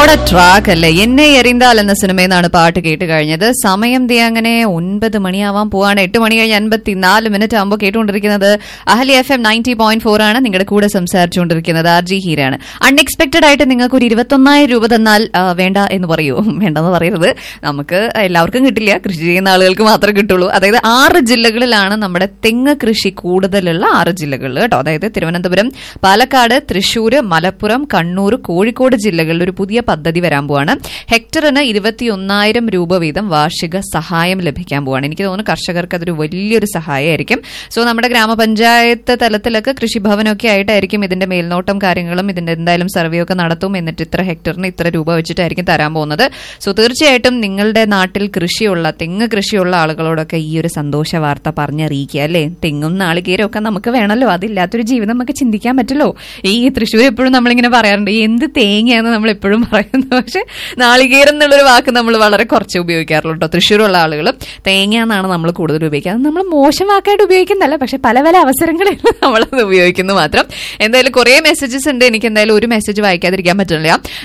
വാട ട്രാക്ക് അല്ലേ എന്നെ എറിന്താൽ എന്ന സിനിമയിൽ നിന്നാണ് പാട്ട് കേട്ട് കഴിഞ്ഞത് സമയം ദേ അങ്ങനെ ഒൻപത് മണിയാവാൻ പോവാണ് എട്ട് മണി കഴിഞ്ഞ് അൻപത്തിനാല് മിനിറ്റ് ആകുമ്പോൾ കേട്ടുകൊണ്ടിരിക്കുന്നത് അഹലി F M ninety point four ആണ് നിങ്ങളുടെ കൂടെ സംസാരിച്ചുകൊണ്ടിരിക്കുന്നത് ആർ ജി ഹീരാണ് അൺഎക്സ്പെക്ടഡ് ആയിട്ട് നിങ്ങൾക്ക് ഒരു ഇരുപത്തൊന്നായിരം രൂപ തന്നാൽ ആ, വേണ്ട എന്ന് പറയൂ വേണ്ടെന്ന് പറയരുത് നമുക്ക് എല്ലാവർക്കും കിട്ടില്ല കൃഷി ചെയ്യുന്ന ആളുകൾക്ക് മാത്രമേ കിട്ടുള്ളൂ അതായത് ആറ് ജില്ലകളിലാണ് നമ്മുടെ തെങ്ങ് കൃഷി കൂടുതലുള്ള ആറ് ജില്ലകളിൽ കേട്ടോ അതായത് തിരുവനന്തപുരം പാലക്കാട് തൃശൂര് മലപ്പുറം കണ്ണൂർ കോഴിക്കോട് ജില്ലകളിൽ ഒരു പുതിയ പദ്ധതി വരാൻ പോവാണ് ഹെക്ടറിന് ഇരുപത്തിയൊന്നായിരം രൂപ വീതം വാർഷിക സഹായം ലഭിക്കാൻ പോവാണ് എനിക്ക് തോന്നുന്നു കർഷകർക്ക് അതൊരു വലിയൊരു സഹായമായിരിക്കും സോ നമ്മുടെ ഗ്രാമപഞ്ചായത്ത് തലത്തിലൊക്കെ കൃഷിഭവനൊക്കെ ആയിട്ടായിരിക്കും ഇതിന്റെ മേൽനോട്ടം കാര്യങ്ങളും ഇതിന്റെ എന്തായാലും സർവേ ഒക്കെ നടത്തും എന്നിട്ട് ഇത്ര ഹെക്ടറിന് ഇത്ര രൂപ വെച്ചിട്ടായിരിക്കും തരാൻ പോകുന്നത് സോ തീർച്ചയായിട്ടും നിങ്ങളുടെ നാട്ടിൽ കൃഷിയുള്ള തെങ്ങ് കൃഷിയുള്ള ആളുകളോടൊക്കെ ഈ ഒരു സന്തോഷ വാർത്ത പറഞ്ഞറിയിക്കുക അല്ലേ തെങ്ങും നാളികേരും ഒക്കെ നമുക്ക് വേണമല്ലോ അതില്ലാത്തൊരു ജീവിതം നമുക്ക് ചിന്തിക്കാൻ പറ്റുമല്ലോ ഈ തൃശ്ശൂർ എപ്പോഴും നമ്മളിങ്ങനെ പറയാറുണ്ട് ഈ എന്ത് തേങ്ങയാന്ന് നമ്മൾ എപ്പോഴും പറയുന്നത് പക്ഷെ നാളികേരം എന്നുള്ളൊരു വാക്ക് നമ്മൾ വളരെ കുറച്ച് ഉപയോഗിക്കാറുള്ളൂ കേട്ടോ തൃശ്ശൂരുള്ള ആളുകൾ തേങ്ങ എന്നാണ് നമ്മൾ കൂടുതൽ ഉപയോഗിക്കുക അത് നമ്മൾ മോശം വാക്കായിട്ട് ഉപയോഗിക്കുന്നതല്ല പക്ഷെ പല പല അവസരങ്ങളിൽ നമ്മളത് ഉപയോഗിക്കുന്നു മാത്രം എന്തായാലും കുറേ മെസ്സേജസ് ഉണ്ട് എനിക്ക് എന്തായാലും ഒരു മെസ്സേജ് വായിക്കാതിരിക്കാൻ പറ്റില്ല